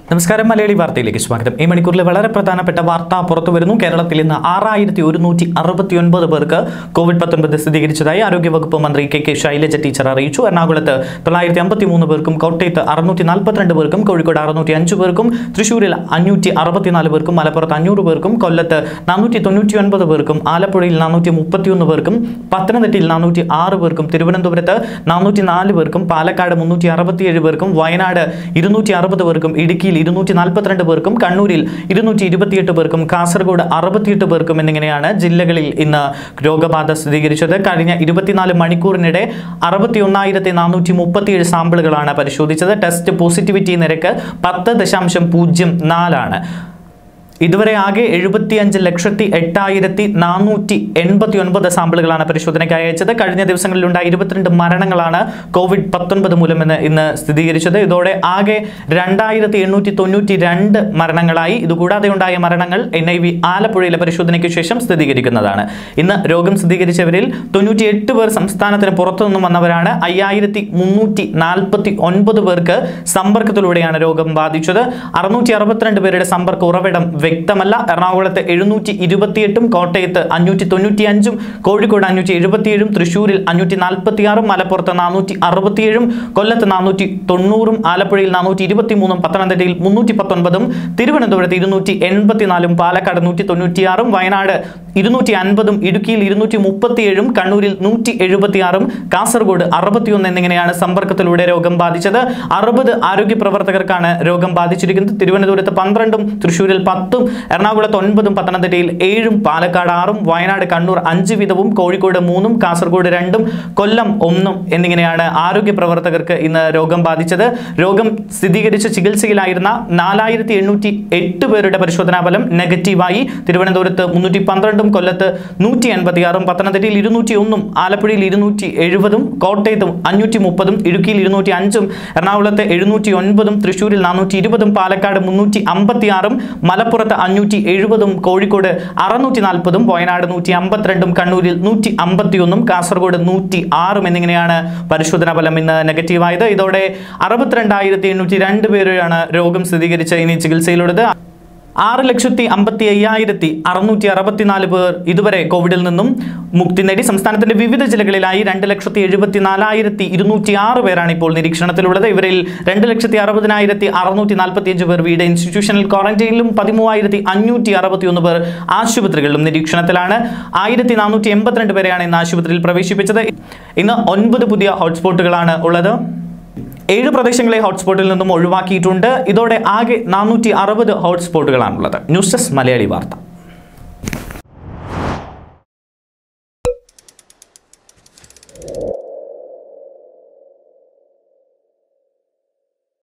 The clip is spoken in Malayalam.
നമസ്കാരം മലയാളി വാർത്തയിലേക്ക് സ്വാഗതം ഈ മണിക്കൂറിലെ വളരെ പ്രധാനപ്പെട്ട വാർത്ത പുറത്തു വരുന്നു കേരളത്തിൽ ഇന്ന് ആറായിരത്തി ഒരുന്നൂറ്റി അറുപത്തി ഒൻപത് പേർക്ക് കോവിഡ് പത്തൊൻപത് സ്ഥിരീകരിച്ചതായി ആരോഗ്യവകുപ്പ് മന്ത്രി കെ കെ ശൈലജ ടീച്ചർ അറിയിച്ചു എറണാകുളത്ത് തൊള്ളായിരത്തി അമ്പത്തി മൂന്ന് പേർക്കും കോട്ടയത്ത് അറുന്നൂറ്റി നാൽപ്പത്തിരണ്ട് പേർക്കും കോഴിക്കോട് അറുന്നൂറ്റി അഞ്ച് പേർക്കും തൃശ്ശൂരിൽ അഞ്ഞൂറ്റി അറുപത്തിനാല് പേർക്കും മലപ്പുറത്ത് അഞ്ഞൂറ് പേർക്കും കൊല്ലത്ത് നാനൂറ്റി തൊണ്ണൂറ്റി ഒൻപത് പേർക്കും ആലപ്പുഴയിൽ നാനൂറ്റി മുപ്പത്തിയൊന്ന് പേർക്കും പത്തനംതിട്ടയിൽ നാനൂറ്റി ആറ് പേർക്കും തിരുവനന്തപുരത്ത് നാനൂറ്റി നാല് പേർക്കും പാലക്കാട് മുന്നൂറ്റി അറുപത്തിയേഴ് പേർക്കും വയനാട് ഇരുന്നൂറ്റി അറുപത് പേർക്കും ഇടുക്കിയിൽ ഇരുന്നൂറ്റി നാൽപ്പത്തിരണ്ട് പേർക്കും കണ്ണൂരിൽ ഇരുന്നൂറ്റി ഇരുപത്തിയെട്ട് പേർക്കും കാസർഗോഡ് അറുപത്തിയെട്ട് പേർക്കും എന്നിങ്ങനെയാണ് ജില്ലകളിൽ ഇന്ന് രോഗബാധ സ്ഥിരീകരിച്ചത് കഴിഞ്ഞ ഇരുപത്തിനാല് മണിക്കൂറിനിടെ അറുപത്തി ഒന്നായിരത്തി നാനൂറ്റി മുപ്പത്തിയേഴ് സാമ്പിളുകളാണ് പരിശോധിച്ചത് ടെസ്റ്റ് പോസിറ്റിവിറ്റി നിരക്ക് പത്ത് ദശാംശം പൂജ്യം നാലാണ് ഇതുവരെ ആകെ എഴുപത്തിയഞ്ച് ലക്ഷത്തി എട്ടായിരത്തി നാനൂറ്റി എൺപത്തി ഒൻപത് സാമ്പിളുകളാണ് പരിശോധനയ്ക്കായി അയച്ചത് കഴിഞ്ഞ ദിവസങ്ങളിലുണ്ടായ ഇരുപത്തിരണ്ട് മരണങ്ങളാണ് കോവിഡ് പത്തൊൻപത് മൂലമെന്ന് ഇന്ന് സ്ഥിരീകരിച്ചത് ഇതോടെ ആകെ രണ്ടായിരത്തി എണ്ണൂറ്റി തൊണ്ണൂറ്റി രണ്ട് മരണങ്ങളായി ഇതുകൂടാതെ ഉണ്ടായ മരണങ്ങൾ എൻ ഐ വി ആലപ്പുഴയിലെ പരിശോധനയ്ക്ക് ശേഷം സ്ഥിരീകരിക്കുന്നതാണ് ഇന്ന് രോഗം സ്ഥിരീകരിച്ചവരിൽ തൊണ്ണൂറ്റി എട്ട് പേർ സംസ്ഥാനത്തിന് പുറത്തുനിന്നും വന്നവരാണ് അയ്യായിരത്തി മുന്നൂറ്റി നാൽപ്പത്തി ഒൻപത് പേർക്ക് സമ്പർക്കത്തിലൂടെയാണ് രോഗം ബാധിച്ചത് അറുന്നൂറ്റി അറുപത്തിരണ്ട് പേരുടെ സമ്പർക്ക ഉറവിടം വ്യക്തമല്ല എറണാകുളത്ത് എഴുന്നൂറ്റി ഇരുപത്തിയെട്ടും കോട്ടയത്ത് അഞ്ഞൂറ്റി തൊണ്ണൂറ്റി അഞ്ചും കോഴിക്കോട് അഞ്ഞൂറ്റി എഴുപത്തിയേഴും തൃശ്ശൂരിൽ അഞ്ഞൂറ്റി നാൽപ്പത്തിയാറും മലപ്പുറത്ത് നാനൂറ്റി അറുപത്തിയേഴും കൊല്ലത്ത് നാനൂറ്റി തൊണ്ണൂറും ആലപ്പുഴയിൽ നാനൂറ്റി ഇരുപത്തി മൂന്നും പത്തനംതിട്ടയിൽ മുന്നൂറ്റി പത്തൊൻപതും തിരുവനന്തപുരത്ത് ഇരുന്നൂറ്റി എൺപത്തിനാലും പാലക്കാട് നൂറ്റി തൊണ്ണൂറ്റിയാറും വയനാട് ഇരുന്നൂറ്റി അൻപതും ഇടുക്കിയിൽ ഇരുന്നൂറ്റി മുപ്പത്തിയേഴും കണ്ണൂരിൽ നൂറ്റി എഴുപത്തിയാറും കാസർഗോഡ് അറുപത്തിയൊന്ന് എന്നിങ്ങനെയാണ് സമ്പർക്കത്തിലൂടെ രോഗം ബാധിച്ചത് അറുപത് ആരോഗ്യ പ്രവർത്തകർക്കാണ് രോഗം ബാധിച്ചിരിക്കുന്നത് തിരുവനന്തപുരത്ത് പന്ത്രണ്ടും തൃശ്ശൂരിൽ പത്തും എറണാകുളത്ത് ഒൻപതും പത്തനംതിട്ടയിൽ ഏഴും പാലക്കാട് ആറും വയനാട് കണ്ണൂർ അഞ്ച് വീതവും കോഴിക്കോട് മൂന്നും കാസർഗോഡ് രണ്ടും കൊല്ലം ഒന്നും എന്നിങ്ങനെയാണ് ആരോഗ്യ പ്രവർത്തകർക്ക് ഇന്ന് രോഗം ബാധിച്ചത് രോഗം സ്ഥിരീകരിച്ച് ചികിത്സയിലായിരുന്ന നാലായിരത്തി എണ്ണൂറ്റി എട്ട് പേരുടെ പരിശോധനാ ഫലം നെഗറ്റീവായി തിരുവനന്തപുരത്ത് മുന്നൂറ്റി പന്ത്രണ്ടും കൊല്ലത്ത് നൂറ്റി എൺപത്തിയാറും പത്തനംതിട്ടയിൽ ഇരുന്നൂറ്റി ഒന്നും ആലപ്പുഴയിൽ ഇരുന്നൂറ്റി എഴുപതും കോട്ടയത്തും അഞ്ഞൂറ്റി മുപ്പതും ഇടുക്കിയിൽ ഇരുന്നൂറ്റി അഞ്ചും എറണാകുളത്ത് എഴുന്നൂറ്റി ഒൻപതും തൃശ്ശൂരിൽ നാനൂറ്റി ഇരുപതും പാലക്കാട് മുന്നൂറ്റി അമ്പത്തിയാറും മലപ്പുറത്ത് അഞ്ഞൂറ്റി എഴുപതും കോഴിക്കോട് അറുന്നൂറ്റി നാൽപ്പതും വയനാട് നൂറ്റി അമ്പത്തിരണ്ടും കണ്ണൂരിൽ നൂറ്റി അമ്പത്തിയൊന്നും കാസർഗോഡ് നൂറ്റി ആറും എന്നിങ്ങനെയാണ് പരിശോധനാ ഫലം ഇന്ന് നെഗറ്റീവായത് ഇതോടെ അറുപത്തിരണ്ടായിരത്തി എണ്ണൂറ്റി രണ്ട് പേരാണ് രോഗം സ്ഥിരീകരിച്ച് ഇനി ചികിത്സയിലുള്ളത് ആറ് ലക്ഷത്തി അമ്പത്തി അയ്യായിരത്തി അറുന്നൂറ്റി അറുപത്തിനാല് പേർ ഇതുവരെ കോവിഡിൽ നിന്നും മുക്തി നേടി സംസ്ഥാനത്തിന്റെ വിവിധ ജില്ലകളിലായി രണ്ട് ലക്ഷത്തി എഴുപത്തി നാലായിരത്തി ഇരുന്നൂറ്റി ആറ് പേരാണ് ഇപ്പോൾ നിരീക്ഷണത്തിലുള്ളത് ഇവരിൽ രണ്ട് ലക്ഷത്തി അറുപതിനായിരത്തി അറുന്നൂറ്റി നാൽപ്പത്തി അഞ്ച് പേർ വീട് ഇൻസ്റ്റിറ്റ്യൂഷണൽ ക്വാറന്റൈനിലും പതിമൂവായിരത്തി അഞ്ഞൂറ്റി അറുപത്തി ഒന്ന് പേർ ആശുപത്രികളിലും നിരീക്ഷണത്തിലാണ് ആയിരത്തി നാനൂറ്റി എൺപത്തിരണ്ട് പേരെയാണ് ഇന്ന് ആശുപത്രിയിൽ പ്രവേശിപ്പിച്ചത് ഇന്ന് ഒൻപത് പുതിയ ഹോട്ട്സ്പോട്ടുകളാണ് ഉള്ളത് ഏഴ് പ്രദേശങ്ങളെ ഹോട്ട്സ്പോട്ടിൽ നിന്നും ഒഴിവാക്കിയിട്ടുണ്ട് ഇതോടെ ആകെ നാനൂറ്റി അറുപത് ഹോട്ട്സ്പോട്ടുകളാണുള്ളത് ന്യൂസ് ഡെസ്ക് മലയാളി വാർത്ത